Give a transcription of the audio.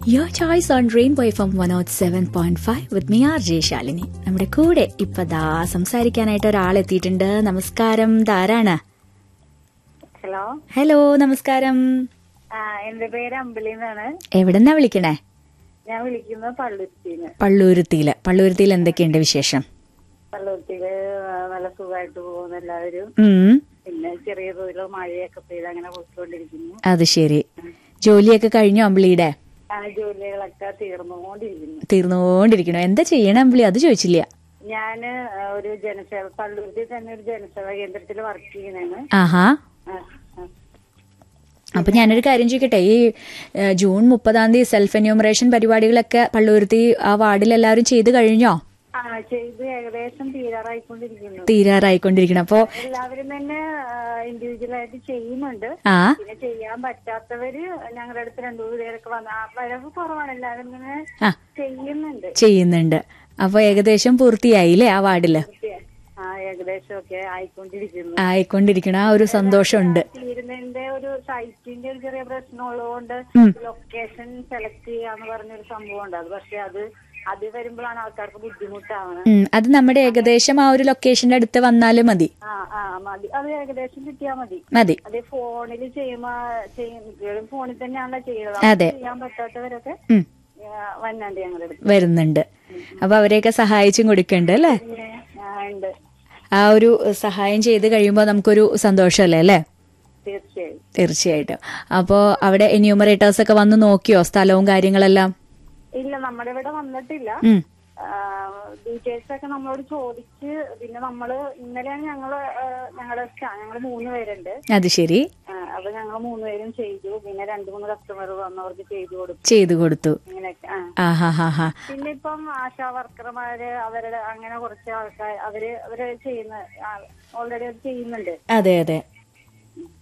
Your choice on Rainbow FM 107.5 with me RJ Shalini നമ്മുടെ കൂടെ ഇപ്പൊ ദാ സംസാരിക്കാനായിട്ട് ഒരാൾ എത്തിയിട്ടുണ്ട് നമസ്കാരം ധാരാണ് ഹലോ ഹലോ നമസ്കാരം ആ എന്റെ പേര് അമ്പിളി എന്നാണ് എവിടെന്നാ വിളിക്കണേ ഞാൻ വിളിക്കുന്നത് പള്ളുരുത്തിന്ന് പള്ളൂരുത്തിയില് പള്ളൂരുത്തിയിൽ എന്തൊക്കെയുണ്ട് വിശേഷം പള്ളുരുത്തിയില് നല്ല സുഖമായിട്ട് പോകുന്നു എല്ലാവരും ഉം പിന്നെ ചെറിയ തോതിലുള്ള മഴയൊക്കെ പെയ്ത് അങ്ങനെ പോയിക്കൊണ്ടിരിക്കുന്നു അത് ശരി ജോലിയൊക്കെ കഴിഞ്ഞോ അമ്പിളിയുടെ ആ ജോലികളൊക്കെ തീർന്നുകൊണ്ടിരിക്കുന്നു തീർന്നുകൊണ്ടിരിക്കണോ എന്താ ചെയ്യണേ അമ്പിളി അത് ചോദിച്ചില്ല ഞാന് ഒരു ജനസേവ പള്ളുരുത്തി തന്നെ ഒരു ജനസേവാ കേന്ദ്രത്തിൽ വർക്ക് ചെയ്യുന്നതാണ് ആഹാ ആ, ആ. അപ്പൊ ഞാനൊരു കാര്യം ചോദിക്കട്ടെ ഈ ഏഹ്, ജൂൺ മുപ്പതാം തീയതി സെൽഫ് എന്യൂമറേഷൻ പരിപാടികളൊക്കെ പള്ളൂരുത്തി ആ വാർഡിൽ എല്ലാവരും ചെയ്തു കഴിഞ്ഞോ ആ ചെയ്ത് ഏകദേശം തീരാറായിക്കൊണ്ടിരിക്കുന്നു തീരാറായിക്കൊണ്ടിരിക്കണം അപ്പോ എല്ലാവരും തന്നെ ഇൻഡിവിജ്വൽ ആയിട്ട് ചെയ്യുന്നുണ്ട് ആ പിന്നെ ചെയ്യാൻ പറ്റാത്തവര് ഞങ്ങളുടെ അടുത്ത് രണ്ടു മൂന്ന് പേരൊക്കെ വന്ന ആ, വരവ് കുറവാണ് എല്ലാവരും ഇങ്ങനെ ആ ചെയ്യുന്നുണ്ട് ചെയ്യുന്നുണ്ട് അപ്പൊ ഏകദേശം പൂർത്തിയായില്ലേ ആ വാർഡില് ആ ഏകദേശം ഒക്കെ ആയിക്കൊണ്ടിരിക്കുന്നു ആയിക്കൊണ്ടിരിക്കണ ആ ഒരു സന്തോഷമുണ്ട് തീരുന്നതിന്റെ ഒരു സൈറ്റിന്റെ ഒരു ചെറിയ പ്രശ്നമുള്ളതുകൊണ്ട് ഉം. ലൊക്കേഷൻ സെലക്ട് ചെയ്യാന്ന് പറഞ്ഞൊരു സംഭവം ഉണ്ട് അത് പക്ഷെ അത് അത് വരുമ്പോഴാണ് ആൾക്കാർക്ക് ബുദ്ധിമുട്ടാവുന്നത് ഉം, അത് നമ്മുടെ ഏകദേശം ആ ഒരു ലൊക്കേഷന്റെ അടുത്ത് വന്നാലും മതി ആ ആ മതി അത് ഏകദേശം കിട്ടിയാൽ മതി മതി അത് ഫോണിൽ ചെയ്യുമ്പോ ചെയ്യും ഫോണിൽ തന്നെയാണല്ലോ ചെയ്യുന്നത് അതെ. അത് ചെയ്യാൻ പറ്റാത്തവരൊക്കെ ഉം, ആ, വന്നാണ്ട് ഞങ്ങളുടെ അടുത്ത് വരുന്നുണ്ട് അപ്പൊ അവരെയൊക്കെ സഹായിച്ചും കൊടുക്കണ്ട് അല്ലേ പിന്നെ ആ, ഉണ്ട് ആ ഒരു സഹായം ചെയ്ത് കഴിയുമ്പോൾ നമുക്കൊരു സന്തോഷമല്ലേ അല്ലേ തീർച്ചയായും തീർച്ചയായിട്ടും അപ്പോ അവിടെ എന്യൂമറേറ്റേഴ്സ് ഒക്കെ വന്ന് നോക്കിയോ സ്ഥലവും കാര്യങ്ങളെല്ലാം ഇല്ല നമ്മുടെ ഇവിടെ വന്നിട്ടില്ല ഉം, ഡീറ്റെയിൽസ് ഒക്കെ നമ്മളോട് ചോദിച്ച് പിന്നെ നമ്മള് ഇന്നലെയാണ് ഞങ്ങള് ആ, ഞങ്ങളുടെ സ്റ്റാ- ഞങ്ങള് മൂന്ന് പേരുണ്ട് അത് ശരി ആ, അപ്പൊ ഞങ്ങൾ മൂന്ന് പേരും ചെയ്തു പിന്നെ രണ്ടു മൂന്ന് കസ്റ്റമർ വന്നവർക്ക് ചെയ്തു കൊടുത്തു ചെയ്തു കൊടുത്തു ഇങ്ങനെയൊക്കെ ആ ആ ഹാ ഹാ ഹാ പിന്നെ ഇപ്പം ആശാ വർക്കർമാര് അവരുടെ അങ്ങനെ കുറച്ച് ആൾക്കാർ അവര് അവര് ചെയ്യുന്ന ഓൾറെഡി അത് ചെയ്യുന്നുണ്ട് അതെ അതെ